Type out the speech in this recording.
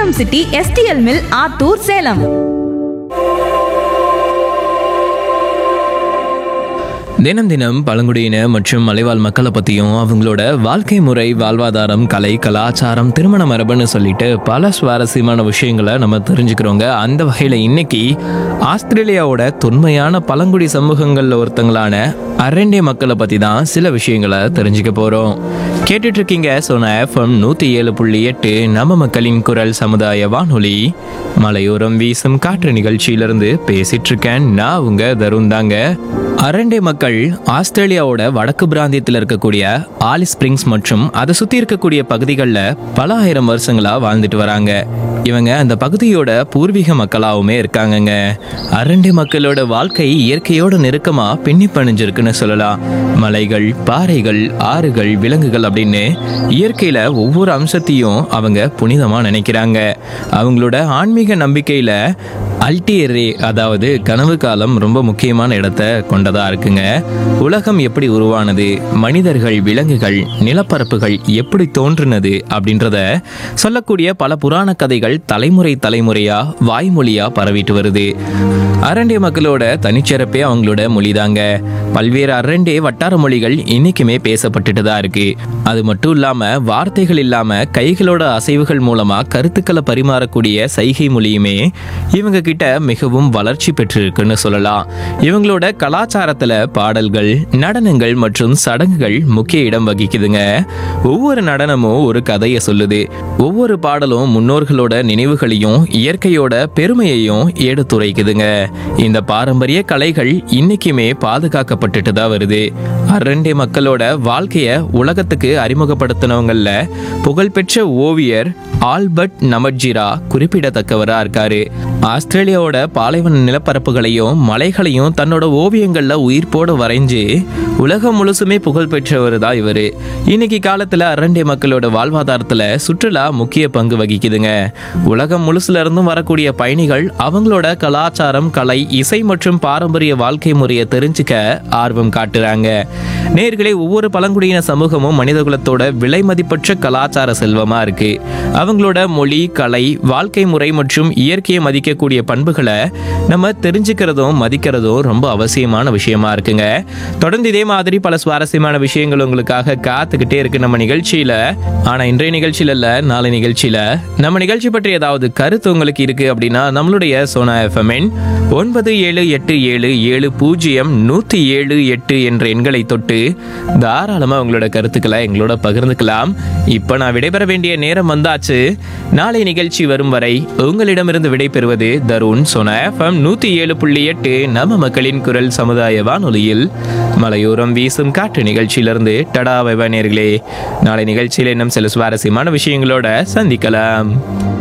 Vikram city S T L mill Attur Salem தினம் தினம் பழங்குடியின மற்றும் மலைவாழ் மக்களை பற்றியும் அவங்களோட வாழ்க்கை முறை வாழ்வாதாரம் கலை கலாச்சாரம் திருமண மரபுன்னு சொல்லிட்டு பல சுவாரஸ்யமான விஷயங்களை நம்ம தெரிஞ்சுக்கிறோங்க அந்த வகையில் இன்னைக்கு ஆஸ்திரேலியாவோட தொன்மையான பழங்குடி சமூகங்களில் ஒருத்தங்களான அரண்டே மக்களை பற்றி தான் சில விஷயங்களை தெரிஞ்சுக்க போகிறோம் கேட்டுட்டு இருக்கீங்க சோனா எஃப்எம் நூற்றி ஏழு புள்ளி எட்டு நம்ம மக்களின் குரல் சமுதாய வானொலி மலையோரம் வீசும் காற்று நிகழ்ச்சியிலிருந்து பேசிட்டு இருக்கேன் நான் உங்க தருண் தாங்க அரண்டே மக்கள் ஆஸ்திரேலியாவோட வடக்கு பிராந்தியத்தில் இருக்கக்கூடிய ஆலி ஸ்பிரிங்ஸ் மற்றும் அதை சுற்றி இருக்கக்கூடிய பகுதிகளில் பல ஆயிரம் வருஷங்களா வாழ்ந்துட்டு வராங்க இவங்க அந்த பகுதியோட பூர்வீக மக்களாவுமே இருக்காங்கங்க அரண்டே மக்களோட வாழ்க்கை இயற்கையோட நெருக்கமா பின்னி பணிஞ்சிருக்குன்னு சொல்லலாம் மலைகள் பாறைகள் ஆறுகள் விலங்குகள் அப்படின்னு இயற்கையில ஒவ்வொரு அம்சத்தையும் அவங்க புனிதமா நினைக்கிறாங்க அவங்களோட ஆன்மீக நம்பிக்கையில அல்டியரே அதாவது கனவு காலம் ரொம்ப முக்கியமான இடத்தை கொண்டதா இருக்குங்க உலகம் எப்படி உருவானது மனிதர்கள் விலங்குகள் நிலப்பரப்புகள் எப்படி தோன்றினது அப்படின்றத சொல்லக்கூடிய பல புராண கதைகள் தலைமுறை தலைமுறையா வாய்மொழியா பரவிட்டு வருது அரண்டே மக்களோட தனிச்சிறப்பே அவங்களோட மொழிதாங்க பல்வேறு அரண்டே வட்டார மொழிகள் இன்னைக்குமே பேசப்பட்டுட்டு தான் இருக்கு அது மட்டும் இல்லாம வார்த்தைகள் இல்லாம கைகளோட அசைவுகள் மூலமா கருத்துக்களை பரிமாறக்கூடிய சைகை மொழியுமே இவங்க கிட்ட மிகவும் வளர்ச்சி பெற்றிருக்குன்னு சொல்லலாம் இவங்களோட கலாச்சாரத்துல பாடல்கள் நடனங்கள் மற்றும் சடங்குகள் முக்கிய இடம் வகிக்குதுங்க ஒவ்வொரு நடனமும் ஒரு கதையை சொல்லுது ஒவ்வொரு பாடலும் முன்னோர்களோட நினைவுகளையும் இயற்கையோட பெருமையையும் எடுத்துரைக்குதுங்க இந்த பாரம்பரிய கலைகள் இன்னைக்குமே பாதுகாக்கப்பட்டுட்டு தான் வருது அரண்டே மக்களோட வாழ்க்கைய உலகத்துக்கு அறிமுகப்படுத்தினவங்கல்ல புகழ்பெற்ற ஓவியர் ஆல்பர்ட் நமட்ஜிரா குறிப்பிடத்தக்கவரா இருக்காரு ஆஸ்திரேலியாவோட பாலைவன நிலப்பரப்புகளையும் மலைகளையும் தன்னோட ஓவியங்கள்ல உயிர்ப்போடு வரைஞ்சு உலகம் முழுசுமே புகழ் பெற்றவர் தான் இவரு இன்னைக்கு காலத்துல அரண்டே மக்களோட வாழ்வாதாரத்துல சுற்றுலா முக்கிய பங்கு வகிக்குதுங்க உலகம் முழுசுல இருந்தும் வரக்கூடிய பயணிகள் அவங்களோட கலாச்சாரம் கலை இசை மற்றும் பாரம்பரிய வாழ்க்கை முறையை தெரிஞ்சுக்க ஆர்வம் காட்டுறாங்க நேர்களே ஒவ்வொரு பழங்குடியின சமூகமும் மனிதகுலத்தோட விலை மதிப்பற்ற கலாச்சார செல்வமா இருக்கு அவங்களோட மொழி கலை வாழ்க்கை முறை மற்றும் இயற்கையை மதிக்கக்கூடிய பண்புகளை நம்ம தெரிஞ்சுக்கிறதும் மதிக்கிறதும் ரொம்ப அவசியமான விஷயமா இருக்குங்க தொடர்ந்து இதே மாதிரி பல சுவாரஸ்யமான விஷயங்கள் உங்களுக்காக காத்துக்கிட்டே இருக்கு நம்ம நிகழ்ச்சியில ஆனா இன்றைய நிகழ்ச்சியில இல்ல நாளை நிகழ்ச்சியில நம்ம நிகழ்ச்சி பற்றி ஏதாவது கருத்து உங்களுக்கு இருக்கு அப்படின்னா நம்மளுடைய சோனா எஃப்எம்என் ஒன்பது ஏழு எட்டு ஏழு ஏழு பூஜ்ஜியம் நூத்தி ஏழு எட்டு என்ற எண்களை தொட்டு தாராளமா உங்களோட கருத்துக்களை எங்களோட பகிர்ந்துக்கலாம் இப்ப நான் விடைபெற வேண்டிய நேரம் வந்தாச்சு நாளை நிகழ்ச்சி வரும் வரை உங்களிடமிருந்து விடைபெறுவது தருண் சோனா எஃப்எம் நூத்தி ஏழு புள்ளி எட்டு நம்ம மக்களின் குரல் சமுதாய வானொலியில் மலையோரம் வீசும் காற்று நிகழ்ச்சியிலிருந்து டடா வெவ நேர்களே நாளை நிகழ்ச்சியில் இன்னும் சில சுவாரஸ்யமான விஷயங்களோட சந்திக்கலாம்